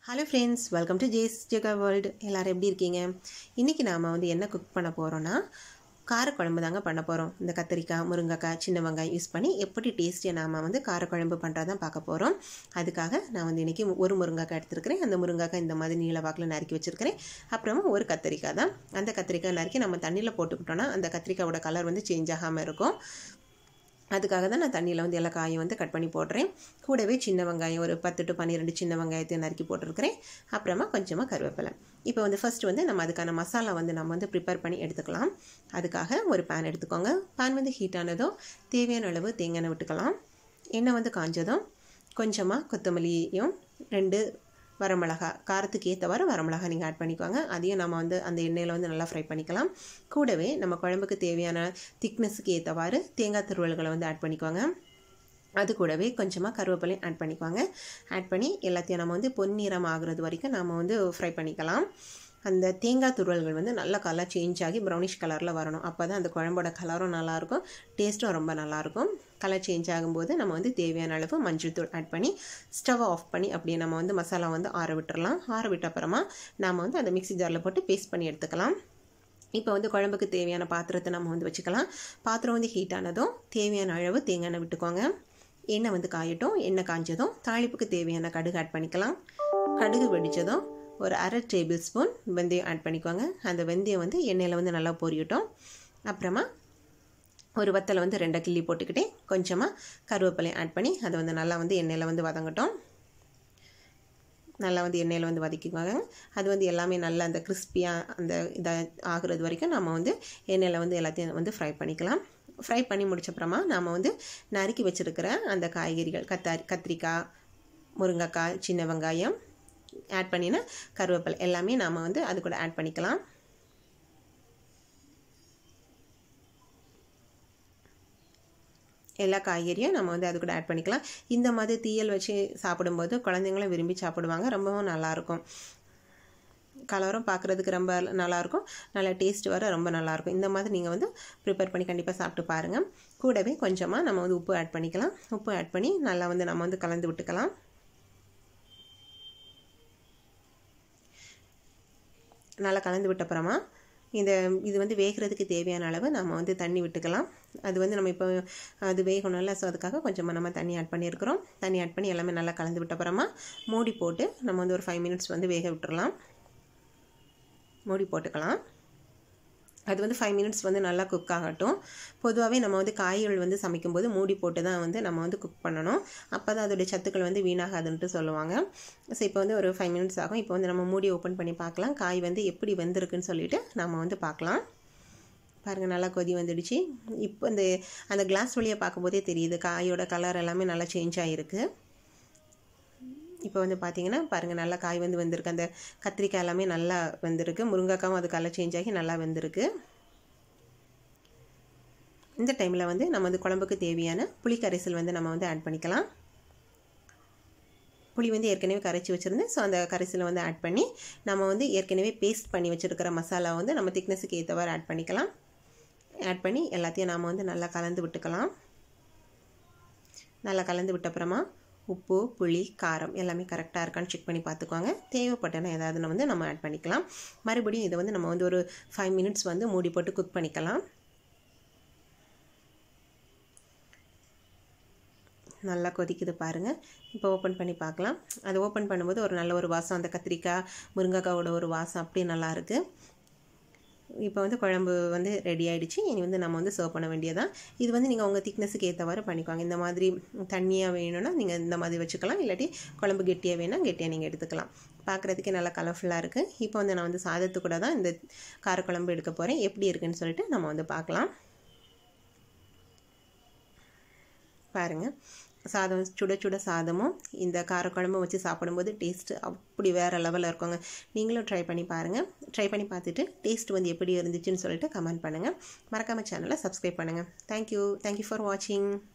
hello friends welcome to Jes Jega world எல்லோரும் எப்படி இருக்கீங்க இன்றைக்கி நாம் வந்து என்ன குக் பண்ண போகிறோன்னா காரக்குழம்பு தாங்க பண்ண போகிறோம் இந்த கத்திரிக்காய் முருங்கைக்காய் சின்ன வெங்காயம் யூஸ் பண்ணி எப்படி டேஸ்டியாக நாம் வந்து காரக்குழம்பு பண்ணுறதான் பார்க்க போகிறோம் அதுக்காக நான் வந்து இன்றைக்கி ஒரு முருங்கைக்காய் எடுத்துருக்கிறேன் அந்த முருங்கைக்காய் இந்த மாதிரி நீல வாக்கில் நறுக்கி வச்சுருக்கிறேன் அப்புறமா ஒரு கத்திரிக்காய் தான் அந்த கத்திரிக்காய் நறுக்கி நம்ம தண்ணியில் போட்டுக்கிட்டோன்னா அந்த கத்திரிக்காயோட கலர் வந்து சேஞ்ச் ஆகாமல் இருக்கும் அதுக்காக தான் நான் தண்ணியில் வந்து எல்லா காயும் வந்து கட் பண்ணி போடுறேன் கூடவே சின்ன வெங்காயம் ஒரு பத்து டு பன்னிரெண்டு சின்ன வெங்காயத்தை நறுக்கி போட்டிருக்கிறேன் அப்புறமா கொஞ்சமாக கருவேப்பிலை இப்போ வந்து ஃபர்ஸ்ட் வந்து நம்ம அதுக்கான மசாலா வந்து நம்ம வந்து ப்ரிப்பேர் பண்ணி எடுத்துக்கலாம் அதுக்காக ஒரு பேன் எடுத்துக்கோங்க பேன் வந்து ஹீட் ஆனதும் தேவையான அளவு தேங்காய் எண்ணெய் விட்டுக்கலாம் எண்ணெய் வந்து காஞ்சதும் கொஞ்சமாக கொத்தமல்லியும் ரெண்டு வரமிளகா காரத்துக்கு ஏற்றவாறு வரமிளகா நீங்கள் ஆட் பண்ணிக்கோங்க அதையும் நம்ம வந்து அந்த எண்ணெயில் வந்து நல்லா ஃப்ரை பண்ணிக்கலாம் கூடவே நம்ம குழம்புக்கு தேவையான திக்னஸுக்கு ஏற்றவாறு தேங்காய் துருவல்களை வந்து ஆட் பண்ணிக்கோங்க அது கூடவே கொஞ்சமாக கருவேப்பிலையும் ஆட் பண்ணிக்கோங்க ஆட் பண்ணி எல்லாத்தையும் நம்ம வந்து பொன்னிறம் ஆகுறது வரைக்கும் நம்ம வந்து ஃப்ரை பண்ணிக்கலாம் அந்த தேங்காய் துருவல்கள் வந்து நல்ல கலர் சேஞ்ச் ஆகி ப்ரௌனிஷ் கலரில் வரணும் அப்போ தான் அந்த குழம்போட கலரும் நல்லாயிருக்கும் டேஸ்ட்டும் ரொம்ப நல்லாயிருக்கும் கலர் சேஞ்ச் ஆகும்போது நம்ம வந்து தேவையான அளவு மஞ்சள் தூள் ஆட் பண்ணி ஸ்டவ் ஆஃப் பண்ணி அப்படியே நம்ம வந்து மசாலா வந்து ஆற விட்டுறலாம் ஆற விட்ட அப்புறமா நம்ம வந்து அந்த மிக்ஸி ஜாரில் போட்டு பேஸ்ட் பண்ணி எடுத்துக்கலாம் இப்போ வந்து குழம்புக்கு தேவையான பாத்திரத்தை நம்ம வந்து வச்சுக்கலாம் பாத்திரம் வந்து ஹீட் ஆனதும் தேவையான அளவு தேங்காய் எண்ணெய் விட்டுக்கோங்க எண்ணெய் வந்து காயட்டும் எண்ணெய் காஞ்சதும் தாளிப்புக்கு தேவையான கடுகு ஆட் பண்ணிக்கலாம் கடுகு வெடித்ததும் ஒரு அரை டேபிள் ஸ்பூன் வெந்தயம் ஆட் பண்ணிக்கோங்க அந்த வெந்தயம் வந்து எண்ணெயில் வந்து நல்லா பொரியட்டும் அப்புறமா ஒரு வத்தலை வந்து ரெண்டை கிள்ளி போட்டுக்கிட்டே கொஞ்சமாக கருவேப்பிலையும் ஆட் பண்ணி அதை வந்து நல்லா வந்து எண்ணெயில் வந்து வதங்கட்டும் நல்லா வந்து எண்ணெயில் வந்து வதக்கிக்குவாங்க அது வந்து எல்லாமே நல்லா அந்த கிறிஸ்பியாக அந்த இதாக ஆகுறது வரைக்கும் நம்ம வந்து எண்ணெயில் வந்து எல்லாத்தையும் வந்து ஃப்ரை பண்ணிக்கலாம் ஃப்ரை பண்ணி முடிச்சப்புறமா நாம் வந்து நறுக்கி வச்சுருக்கிற அந்த காய்கறிகள் கத்தாரி கத்திரிக்காய் முருங்கைக்காய் சின்ன வெங்காயம் ஆட் பண்ணின கருவேப்பிலை எல்லாமே நாம் வந்து அது கூட ஆட் பண்ணிக்கலாம் எல்லா காய்கறியும் நம்ம வந்து அது கூட ஆட் பண்ணிக்கலாம் இந்த மாதிரி தீயல் வச்சு சாப்பிடும்போது குழந்தைங்களும் விரும்பி சாப்பிடுவாங்க ரொம்பவும் நல்லாயிருக்கும் கலரும் பார்க்குறதுக்கு ரொம்ப நல்லாயிருக்கும் நல்லா டேஸ்ட் வர ரொம்ப நல்லாயிருக்கும் இந்த மாதிரி நீங்கள் வந்து ப்ரிப்பேர் பண்ணி கண்டிப்பாக சாப்பிட்டு பாருங்கள் கூடவே கொஞ்சமாக நம்ம வந்து உப்பு ஆட் பண்ணிக்கலாம் உப்பு ஆட் பண்ணி நல்லா வந்து நம்ம வந்து கலந்து விட்டுக்கலாம் நல்லா கலந்து விட்ட அப்புறமா இந்த இது வந்து வேகிறதுக்கு தேவையான அளவு நம்ம வந்து தண்ணி விட்டுக்கலாம் அது வந்து நம்ம இப்போ அது வேகணும்ல ஸோ அதுக்காக கொஞ்சமாக நம்ம தண்ணி ஆட் பண்ணியிருக்கிறோம் தண்ணி ஆட் பண்ணி எல்லாமே நல்லா கலந்து விட்ட அப்புறமா மூடி போட்டு நம்ம வந்து ஒரு ஃபைவ் மினிட்ஸ் வந்து வேக விட்டுறலாம் மூடி போட்டுக்கலாம் அது வந்து ஃபைவ் மினிட்ஸ் வந்து நல்லா குக் ஆகட்டும் பொதுவாகவே நம்ம வந்து காய்கள் வந்து சமைக்கும்போது மூடி போட்டு தான் வந்து நம்ம வந்து குக் பண்ணணும் அப்போ தான் அதோடைய சத்துக்கள் வந்து வீணாகாதுன்ட்டு சொல்லுவாங்க ஸோ இப்போ வந்து ஒரு ஃபைவ் மினிட்ஸ் ஆகும் இப்போ வந்து நம்ம மூடி ஓப்பன் பண்ணி பார்க்கலாம் காய் வந்து எப்படி வெந்திருக்குன்னு சொல்லிட்டு நம்ம வந்து பார்க்கலாம் பாருங்கள் நல்லா கொதி வந்துடுச்சு இப்போ இந்த அந்த கிளாஸ் வழியாக பார்க்கும்போதே தெரியுது காயோட கலர் எல்லாமே நல்லா சேஞ்ச் ஆகிருக்கு இப்போ வந்து பார்த்தீங்கன்னா பாருங்கள் நல்லா காய் வந்து வெந்திருக்கு அந்த கத்திரிக்காய் எல்லாமே நல்லா வெந்திருக்கு முருங்கைக்காவும் அது கலர் சேஞ்ச் ஆகி நல்லா வெந்திருக்கு இந்த டைமில் வந்து நம்ம வந்து குழம்புக்கு தேவையான புளி கரைசல் வந்து நம்ம வந்து ஆட் பண்ணிக்கலாம் புளி வந்து ஏற்கனவே கரைச்சி வச்சுருந்தேன் ஸோ அந்த கரைசலை வந்து ஆட் பண்ணி நம்ம வந்து ஏற்கனவே பேஸ்ட் பண்ணி வச்சுருக்கிற மசாலா வந்து நம்ம திக்னஸுக்கு ஏற்றவாறு ஆட் பண்ணிக்கலாம் ஆட் பண்ணி எல்லாத்தையும் நாம் வந்து நல்லா கலந்து விட்டுக்கலாம் நல்லா கலந்து விட்ட அப்புறமா உப்பு புளி காரம் எல்லாமே கரெக்டாக இருக்கான்னு செக் பண்ணி பார்த்துக்கோங்க தேவைப்பட்டனா ஏதாவது வந்து நம்ம ஆட் பண்ணிக்கலாம் மறுபடியும் இதை வந்து நம்ம வந்து ஒரு ஃபைவ் மினிட்ஸ் வந்து மூடி போட்டு குக் பண்ணிக்கலாம் நல்லா கொதிக்குது பாருங்கள் இப்போ ஓப்பன் பண்ணி பார்க்கலாம் அது ஓப்பன் பண்ணும்போது ஒரு நல்ல ஒரு வாசம் அந்த கத்திரிக்காய் முருங்கைக்காவோட ஒரு வாசம் அப்படியே நல்லாயிருக்கு இப்போ வந்து குழம்பு வந்து ரெடி ஆகிடுச்சு இனி வந்து நம்ம வந்து சர்வ் பண்ண வேண்டியதான் இது வந்து நீங்கள் உங்கள் திக்னஸுக்கு ஏற்றவாறு பண்ணிக்குவாங்க இந்த மாதிரி தண்ணியாக வேணும்னா நீங்கள் இந்த மாதிரி வச்சுக்கலாம் இல்லாட்டி குழம்பு கெட்டியாக வேணால் கெட்டியாக நீங்கள் எடுத்துக்கலாம் பார்க்குறதுக்கே நல்லா கலர்ஃபுல்லாக இருக்குது இப்போ வந்து நான் வந்து சாதத்து கூட தான் இந்த காரக்குழம்பு எடுக்க போகிறேன் எப்படி இருக்குன்னு சொல்லிட்டு நம்ம வந்து பார்க்கலாம் பாருங்கள் சாதம் சுட சுட சாதமும் இந்த காரக்குழம்பும் வச்சு சாப்பிடும்போது டேஸ்ட்டு அப்படி வேறு லெவலில் இருக்குங்க நீங்களும் ட்ரை பண்ணி பாருங்கள் ட்ரை பண்ணி பார்த்துட்டு டேஸ்ட் வந்து எப்படி இருந்துச்சுன்னு சொல்லிட்டு கமெண்ட் பண்ணுங்கள் மறக்காமல் சேனலை சப்ஸ்கிரைப் பண்ணுங்கள் தேங்க்யூ தேங்க்யூ ஃபார் வாட்சிங்